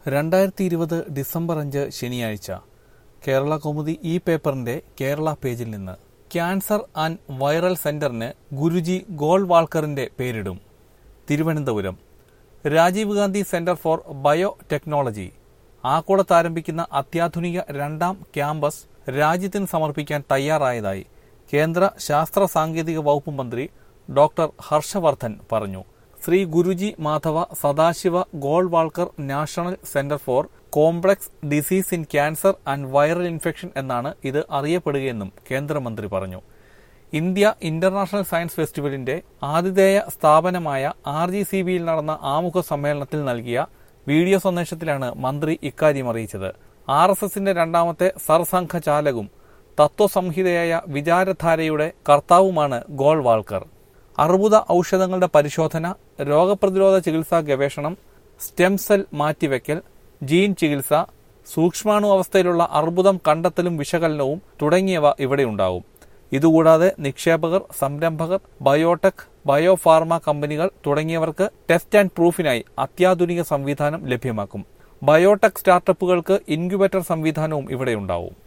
രണ്ടായിരത്തി ഇരുപത് ഡിസംബർ അഞ്ച് ശനിയാഴ്ച കേരള കൗമുദി ഈ പേപ്പറിന്റെ കേരള പേജിൽ നിന്ന് ക്യാൻസർ ആൻഡ് വൈറൽ സെന്ററിന് ഗുരുജി ഗോൾവാൾക്കറിന്റെ പേരിടും Thiruvananthapuram Rajiv Gandhi centre for biotechnology ആക്കുളത്ത് ആരംഭിക്കുന്ന അത്യാധുനിക രണ്ടാം ക്യാമ്പസ് രാജ്യത്തിന് സമർപ്പിക്കാൻ തയ്യാറായതായി കേന്ദ്ര ശാസ്ത്ര സാങ്കേതിക വകുപ്പ് മന്ത്രി ഡോക്ടർ ഹർഷവർദ്ധൻ പറഞ്ഞു Shri Guruji Madhav Sadashiv Golwalkar national centre for complex disease in cancer and viral infection എന്നാണ് ഇത് അറിയപ്പെടുകയെന്നും കേന്ദ്രമന്ത്രി പറഞ്ഞു ഇന്ത്യ ഇന്റർനാഷണൽ സയൻസ് ഫെസ്റ്റിവലിന്റെ ആതിഥേയ സ്ഥാപനമായ ആർ ജി സി ബിയിൽ നടന്ന ആമുഖ സമ്മേളനത്തിൽ നൽകിയ വീഡിയോ സന്ദേശത്തിലാണ് മന്ത്രി ഇക്കാര്യം അറിയിച്ചത് ആർ എസ് എസിന്റെ രണ്ടാമത്തെ സർസംഘ ചാലകും തത്വസംഹിതയായ വിചാരധാരയുടെ കർത്താവുമാണ് ഗോൾവാൾക്കർ അർബുദ ഔഷധങ്ങളുടെ പരിശോധന രോഗപ്രതിരോധ ചികിത്സാ ഗവേഷണം സ്റ്റെം സെൽ മാറ്റിവെക്കൽ ജീൻ ചികിത്സ സൂക്ഷ്മാണു അവസ്ഥയിലുള്ള അർബുദം കണ്ടെത്തലും വിശകലനവും തുടങ്ങിയവ ഇവിടെയുണ്ടാകും ഇതുകൂടാതെ നിക്ഷേപകർ സംരംഭകർ ബയോടെക് ബയോഫാർമ കമ്പനികൾ തുടങ്ങിയവർക്ക് ടെസ്റ്റ് ആൻഡ് പ്രൂഫിനായി അത്യാധുനിക സംവിധാനം ലഭ്യമാക്കും ബയോടെക് സ്റ്റാർട്ടപ്പുകൾക്ക് ഇൻക്യുബേറ്റർ സംവിധാനവും ഇവിടെയുണ്ടാവും